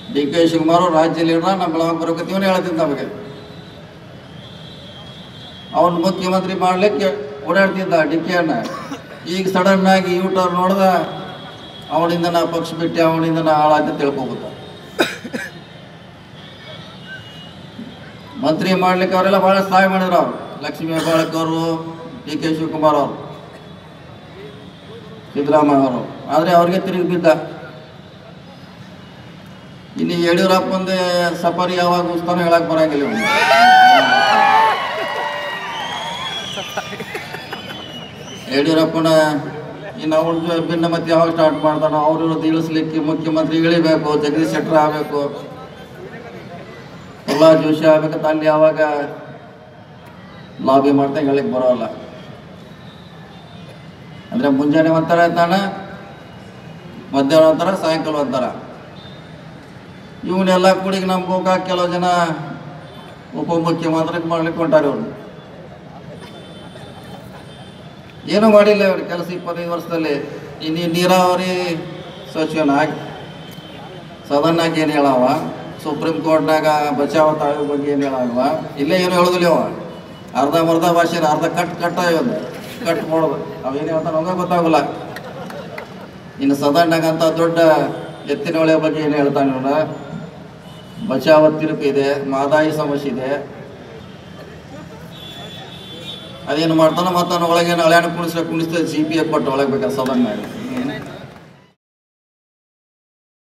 D K Shivakumar ರಾಜ್ಯ leader ನಮ್ಮ ಬೆಳಗಾವಿ ಬರೋಕತ್ತೀವನ್ನ ಹೇಳ್ತೀನಿ ನಮಗೆ ಅವನು ಮುಖ್ಯಮಂತ್ರಿ ಮಾಡಲಿಕ್ಕೆ ಓಡಾಡ್ತಿದ್ದ ಡಿ ಕೆ ಅನ್ನ ಈಗ ಸಡನ್ ಆಗಿ ಯೂ ಟರ್ನ್ ನೋಡ್ದ ಅವನಿಂದ ನಾ ಪಕ್ಷ ಬಿಟ್ಟು ಅವನಿಂದ ನಾ ಹಾಳಾಯ್ತು ತಿಳ್ಕೊಬೋದ ಮಂತ್ರಿ ಮಾಡ್ಲಿಕ್ಕೆ ಅವರೆಲ್ಲ ಭಾಳ ಸಹಾಯ ಮಾಡಿದ್ರು ಅವ್ರು ಲಕ್ಷ್ಮೀ ಹೆಬ್ಬಾಳಕ್ ಅವರು ಡಿ ಕೆ ಶಿವಕುಮಾರ್ ಅವರು ಸಿದ್ದರಾಮಯ್ಯ ಅವರು ಆದರೆ ಅವ್ರಿಗೆ ತಿರುಗಿ ಬಿದ್ದ ಇನ್ನು ಯಡಿಯೂರಪ್ಪಂದೇ ಸಫಾರಿ ಯಾವಾಗ ಉಸ್ತಾನ ಹೇಳಕ್ ಬರಂಗಿಲ್ಲ ಇವ್ನಿಗೆ. ಯಡಿಯೂರಪ್ಪನ ಇನ್ನು ಅವ್ರ ಭಿನ್ನ ಮತ್ತೆ ಯಾವಾಗ ಸ್ಟಾರ್ಟ್ ಮಾಡ್ತಾನೋ ಅವ್ರ ವಿರುದ್ಧ ಇಳಿಸ್ಲಿಕ್ಕೆ ಮುಖ್ಯಮಂತ್ರಿ ಇಳಿಬೇಕು ಜಗದೀಶ್ ಶೆಟ್ಟರ್ ಆಗಬೇಕು ಎಲ್ಲ ಜೋಶಿ ಆಗ್ಬೇಕಂತ ಅಲ್ಲಿ ಯಾವಾಗ ಲಾಬಿ ಮಾಡ್ತಾ ಹೇಳಿಕ್ ಬರೋಲ್ಲ ಅಂದರೆ ಮುಂಜಾನೆ ಒಂಥರ ಇರ್ತಾನೆ ಮಧ್ಯಾಹ್ನ ಒಂಥರ ಸಾಯಂಕಾಲ ಒಂಥರ ಇವನ್ನೆಲ್ಲ ಕೂಡಿಗೆ ನಮ್ಮ ಗೋಕಾಕ ಕೆಲವು ಜನ ಉಪಮುಖ್ಯಮಂತ್ರಿ ಮಾಡ್ಲಿಕ್ಕೆ ಹೊಂಟಾರೆ ಇವ್ರು ಏನೂ ಮಾಡಿಲ್ಲ ಇವ್ರು ಕೆಲಸ ಇಪ್ಪತ್ತೈದು ವರ್ಷದಲ್ಲಿ ಇನ್ನು ನೀರಾವರಿ ಸಚಿವನಾಗಿ ಸದನ್ನಾಗಿ ಏನು ಹೇಳವ ಸುಪ್ರೀಂ ಕೋರ್ಟ್ನಾಗ ಬಚಾವ್ ತಾಯಿ ಬಗ್ಗೆ ಏನು ಹೇಳಲ್ವ ಇಲ್ಲೇ ಏನು ಹೇಳೋದಿಲ್ಲ ಅವ ಅರ್ಧ ಮರ್ಧ ಭಾಷೆ ಅರ್ಧ ಕಟ್ ಕಟ್ಟ ಇವನು ಕಟ್ ಮಾಡೋದು ಅವೇನು ಹೇಳ್ತಾನೆ ನಮಗೆ ಗೊತ್ತಾಗಲ್ಲ ಇನ್ನು ಸದನ್ನಾಗ ಅಂತ ದೊಡ್ಡ ಎತ್ತಿನ ಹೊಳೆ ಬಗ್ಗೆ ಏನು ಹೇಳ್ತಾನೆ ಇವನು ಬಚಾವ ತಿರುಪು ಇದೆ ಮಾದಾಯಿ ಸಮಸ್ಯೆ ಇದೆ ಅದೇನು ಮಾಡ್ತಾನೋ ಮತ್ತು ಒಳಗೇನು ಹಳ್ಯಾಣ ಕುಣಿಸ್ಲಿಕ್ಕೆ ಕುಣಿಸ್ತೇವೆ ಜಿ ಪಿ ಎಫ್ ಕೊಟ್ಟು ಒಳಗೆ ಬೇಕಾದ್ರೆ ಸದನ್ ಮಾಡಿ